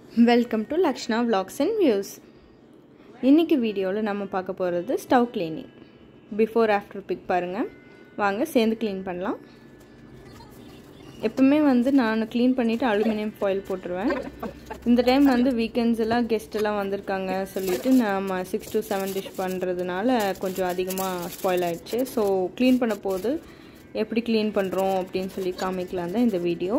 welcome to Lakshna vlogs and views இன்றைக்கி வீடியோவில் நம்ம பார்க்க போகிறது stove cleaning before after pic பாருங்கள் வாங்க சேர்ந்து க்ளீன் பண்ணலாம் எப்பவுமே வந்து நான் க்ளீன் பண்ணிவிட்டு அலுமினியம் ஃபாயில் போட்டுருவேன் இந்த டைம் வந்து வீக்கெண்ட்ஸ் எல்லாம் கெஸ்ட் எல்லாம் வந்திருக்காங்க சொல்லிட்டு நம்ம சிக்ஸ் டு செவன் டிஷ் பண்ணுறதுனால கொஞ்சம் அதிகமாக ஸ்பாயில் ஆயிடுச்சு ஸோ க்ளீன் பண்ண போது எப்படி க்ளீன் பண்ணுறோம் அப்படின்னு சொல்லி காமிக்கலாம் தான் இந்த வீடியோ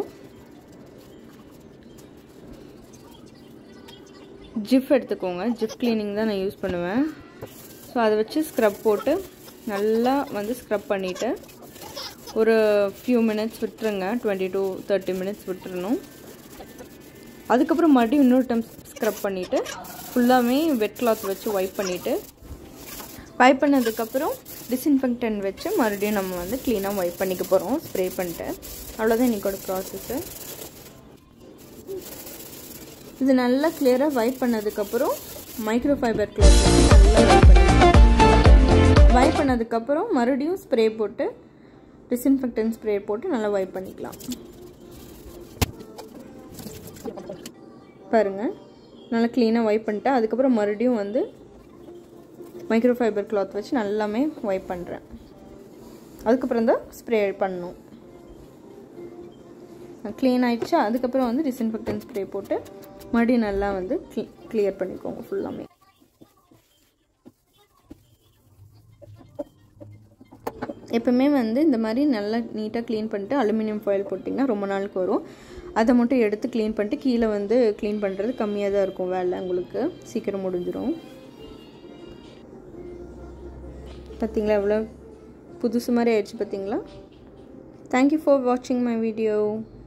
ஜிஃப் எடுத்துக்கோங்க ஜிஃப் க்ளீனிங் தான் நான் யூஸ் பண்ணுவேன் ஸோ அதை வச்சு ஸ்க்ரப் போட்டு நல்லா வந்து ஸ்க்ரப் பண்ணிவிட்டு ஒரு ஃபியூ மினிட்ஸ் விட்டுருங்க டுவெண்ட்டி டு தேர்ட்டி மினிட்ஸ் விட்டுறணும் அதுக்கப்புறம் மறுபடியும் இன்னொரு டைம் ஸ்க்ரப் பண்ணிவிட்டு ஃபுல்லாகவே வெட் கிளாத் வச்சு வைப் பண்ணிவிட்டு வைப் பண்ணதுக்கப்புறம் டிஸ்இன்ஃபெக்டன் வச்சு மறுபடியும் நம்ம வந்து க்ளீனாக வைப் பண்ணிக்க போகிறோம் ஸ்ப்ரே பண்ணிட்டு அவ்வளோதான் இன்றைக்கோட ப்ராசஸ்ஸு இது நல்லா கிளியராக வைப் பண்ணதுக்கப்புறம் மைக்ரோ ஃபைபர் கிளாத் நல்லா வைப் பண்ணிக்கலாம் வைப் பண்ணதுக்கப்புறம் மறுபடியும் ஸ்ப்ரே போட்டு டிஸ்இன்ஃபெக்டன் ஸ்ப்ரே போட்டு நல்லா வைப் பண்ணிக்கலாம் பாருங்கள் நல்லா க்ளீனாக வைப் பண்ணிட்டேன் அதுக்கப்புறம் மறுபடியும் வந்து மைக்ரோ ஃபைபர் கிளாத் வச்சு நல்லாமே வைப் பண்ணுறேன் அதுக்கப்புறம் தான் ஸ்ப்ரே பண்ணணும் க்ளீன் ஆயிடுச்சு அதுக்கப்புறம் வந்து டிஸ்இன்ஃபெக்டன் ஸ்ப்ரே போட்டு மறுபடியும் நல்லா வந்து க்ளீ கிளியர் பண்ணிக்கோங்க ஃபுல்லாமே எப்பவுமே வந்து இந்த மாதிரி நல்லா நீட்டாக க்ளீன் பண்ணிட்டு அலுமினியம் ஃபாயில் போட்டிங்கன்னா ரொம்ப நாளுக்கு வரும் அதை மட்டும் எடுத்து க்ளீன் பண்ணிட்டு கீழே வந்து க்ளீன் பண்ணுறது கம்மியாக தான் இருக்கும் வேலை உங்களுக்கு சீக்கிரம் முடிஞ்சிடும் பார்த்தீங்களா எவ்வளோ புதுசு மாதிரி ஆயிடுச்சு பார்த்தீங்களா தேங்க்யூ ஃபார் வாட்சிங் மை வீடியோ